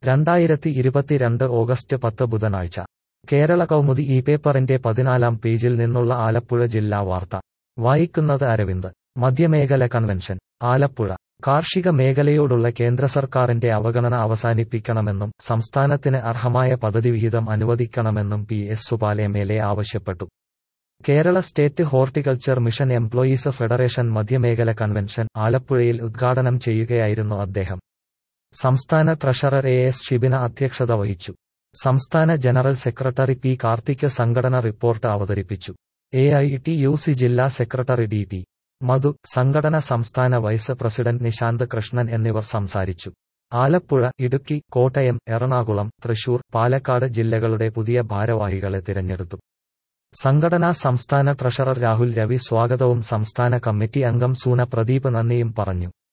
രണ്ടായിരത്തി ഇരുപത്തിരണ്ട് ഓഗസ്റ്റ് പത്ത് ബുധനാഴ്ച കേരള കൗമുദി ഈ പേപ്പറിന്റെ പതിനാലാം പേജിൽ നിന്നുള്ള ആലപ്പുഴ ജില്ലാ വാർത്ത വായിക്കുന്നത് അരവിന്ദ് മധ്യമേഖല കൺവെൻഷൻ ആലപ്പുഴ കാർഷിക മേഖലയോടുള്ള കേന്ദ്ര സർക്കാരിന്റെ അവഗണന അവസാനിപ്പിക്കണമെന്നും സംസ്ഥാനത്തിന് അർഹമായ പദ്ധതി വിഹിതം അനുവദിക്കണമെന്നും P S Supal M L A ആവശ്യപ്പെട്ടു Kerala State Horticulture Mission Employees Federation മധ്യമേഖല കൺവെൻഷൻ ആലപ്പുഴയിൽ ഉദ്ഘാടനം ചെയ്യുകയായിരുന്നു അദ്ദേഹം സംസ്ഥാന ട്രഷറർ എ എസ് ഷിബിന അധ്യക്ഷത വഹിച്ചു സംസ്ഥാന ജനറൽ സെക്രട്ടറി പി കാർത്തിക് സംഘടന റിപ്പോർട്ട് അവതരിപ്പിച്ചു A I T U C ജില്ലാ സെക്രട്ടറി ഡി ടി മധു സംഘടന സംസ്ഥാന വൈസ് പ്രസിഡന്റ് നിശാന്ത് കൃഷ്ണൻ എന്നിവർ സംസാരിച്ചു ആലപ്പുഴ ഇടുക്കി കോട്ടയം എറണാകുളം തൃശൂർ പാലക്കാട് ജില്ലകളുടെ പുതിയ ഭാരവാഹികളെ തിരഞ്ഞെടുത്തു സംഘടനാ സംസ്ഥാന ട്രഷറർ രാഹുൽ രവി സ്വാഗതവും സംസ്ഥാന കമ്മിറ്റി അംഗം സൂന പ്രദീപ് നന്ദിയും പറഞ്ഞു